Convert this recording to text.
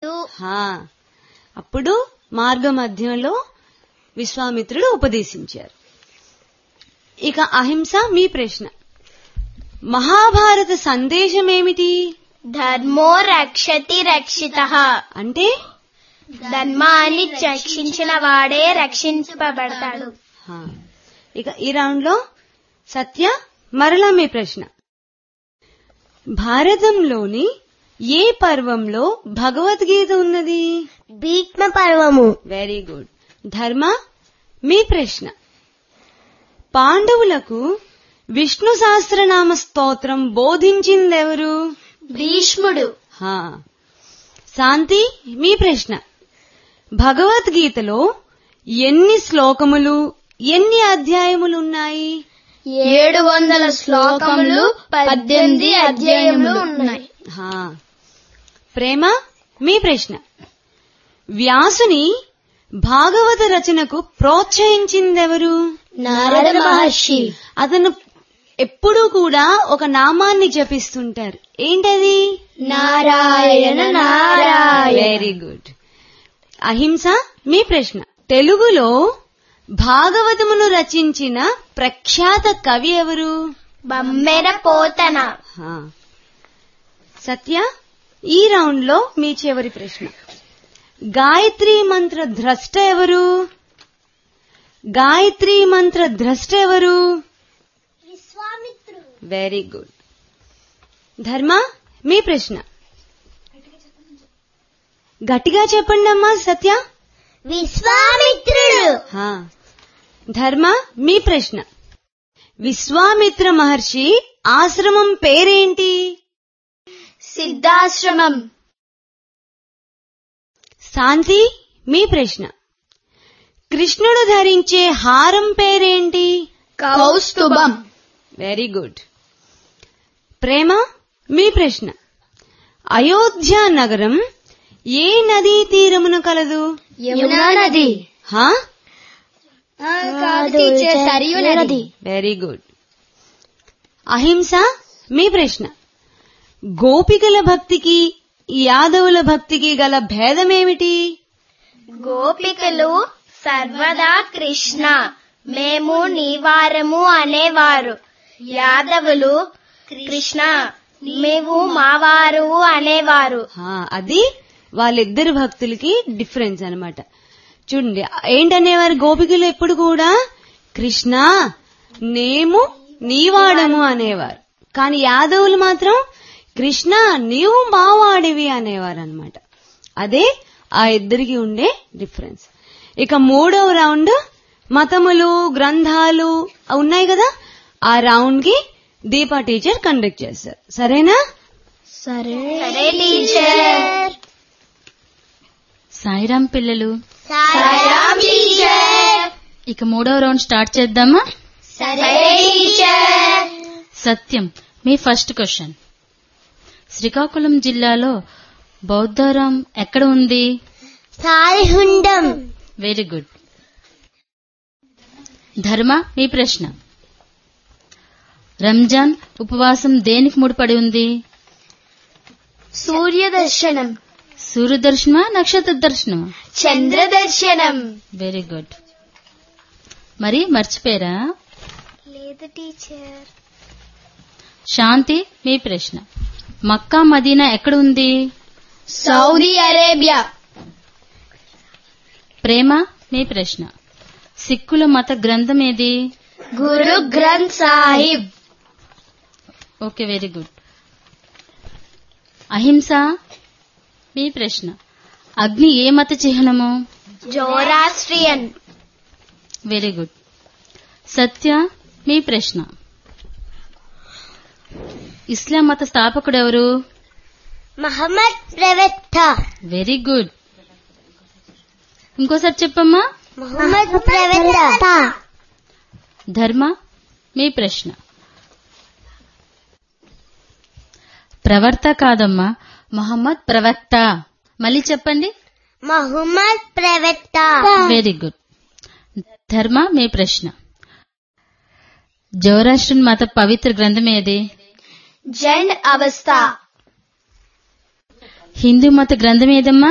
హా. అప్పుడు మార్గ మధ్యంలో విశ్వామిత్రుడు ఉపదేశించారు ఇక అహింస మీ ప్రశ్న మహాభారత సందేశం ఏమిటి ధర్మో రక్షతి రక్షిత అంటే ధర్మాన్ని రక్షించిన వాడే రక్షించబడతాడు హా. ఇక ఈ రౌండ్ లో సత్య మరలా మీ ప్రశ్న భారతంలోని ఏ పర్వంలో భగవద్గీత ఉన్నది భీష్మ పర్వము వెరీ గుడ్ ధర్మ మీ ప్రశ్న పాండవులకు విష్ణు సహస్రనామ స్తోత్రం బోధించిందెవరు భీష్ముడు హా. శాంతి మీ ప్రశ్న భగవద్గీతలో ఎన్ని శ్లోకములు ఎన్ని అధ్యాయములు ఉన్నాయి ఏడు వందల శ్లోకములు పద్దెనిమిది అధ్యాయములు ఉన్నాయి హా. ప్రేమ మీ ప్రశ్న వ్యాసుని భాగవత రచనకు ప్రోత్సహించిందెవరు నారద మహర్షి అతను ఎప్పుడూ కూడా ఒక నామాన్ని జపిస్తుంటారు ఏంటది నారాయణ నారాయణ వెరీ గుడ్ అహింస మీ ప్రశ్న తెలుగులో భాగవతమును రచించిన ప్రఖ్యాత కవి ఎవరు బమ్మెర పోతన హా. సత్య ఈ రౌండ్ లో మీ చివరి ప్రశ్న గాయత్రి మంత్ర ద్రష్ట ఎవరు గాయత్రి మంత్ర ద్రష్ట ఎవరు విశ్వామిత్రుడు వెరీ గుడ్ ధర్మ మీ ప్రశ్న గట్టిగా చెప్పండి అమ్మా సత్య విశ్వామిత్రుడు హా. ధర్మ మీ ప్రశ్న విశ్వామిత్ర మహర్షి ఆశ్రమం పేరేంటి సిద్ధాశ్రమం శాంతి మీ ప్రశ్న కృష్ణుడు ధరించే హారం పేరేంటి కౌస్తుభం వెరీ గుడ్ ప్రేమ మీ ప్రశ్న అయోధ్య నగరం ఏ నదీ తీరమున కలదు యమునా నది హా కాదు టీచర్ సరియు నది వెరీ గుడ్ అహింస మీ ప్రశ్న గోపికల భక్తికి యాదవుల భక్తికి గల భేదమేమిటి గోపికలు సర్వదా కృష్ణ మేము నీవారము అనేవారు యాదవులు కృష్ణ మేము మావారు అనేవారు హా, అది వాళ్ళిద్దరు భక్తులకి డిఫరెన్స్ అన్నమాట చూడండి ఏంటనేవారు గోపికలు ఎప్పుడు కూడా కృష్ణ నేము నీవాడము అనేవారు కానీ యాదవులు మాత్రం కృష్ణ నీవు మావాడివి అనేవారు అనమాట అదే ఆ ఇద్దరికి ఉండే డిఫరెన్స్ ఇక మూడవ రౌండ్ మతములు గ్రంథాలు ఉన్నాయి కదా ఆ రౌండ్ కి దీపా టీచర్ కండక్ట్ చేస్తారు సరేనా సరే సరే టీచర్ సాయిరాం పిల్లలు సాయిరామ్ టీచర్ ఇక మూడవ రౌండ్ స్టార్ట్ చేద్దామా సరే టీచర్ సత్యం మీ ఫస్ట్ క్వశ్చన్ శ్రీకాకుళం జిల్లాలో బౌద్ధారాం ఎక్కడ ఉంది సాయిహుండం వెరీ గుడ్ ధర్మ మీ ప్రశ్న రంజాన్ ఉపవాసం దేనికి ముడిపడి ఉంది సూర్య దర్శనం సూర్య దర్శనమా నక్షత్ర దర్శనమా చంద్ర దర్శనం వెరీ గుడ్ మరి మర్చిపోయారా లేదు టీచర్ శాంతి మీ ప్రశ్న మక్కా మదీనా ఎక్కడ ఉంది సౌదీ అరేబియా ప్రేమ మీ ప్రశ్న సిక్కుల మత గ్రంథం ఏది Guru Granth Sahib okay very good Ahimsa మీ ప్రశ్న అగ్ని ఏ మత చిహ్నము జోరాస్ట్రియన్ వెరీ గుడ్ సత్య మీ ప్రశ్న ఇస్లాం మత స్థాపకుడు ఎవరు మహమ్మద్ ప్రవక్త వెరీ గుడ్ ఇంకోసారి చెప్పమ్మా మహమ్మద్ ప్రవక్త ధర్మ మీ ప్రశ్న ప్రవర్త కాదమ్మా మొహమ్మద్ ప్రవక్త మళ్ళీ చెప్పండి మహమ్మద్ ప్రవక్త వెరీ గుడ్ ధర్మ మీ ప్రశ్న జౌరాష్ట్రన్ మత పవిత్ర గ్రంథం ఏది జండ్ అవస్థ హిందూ మత గ్రంథం ఏదమ్మా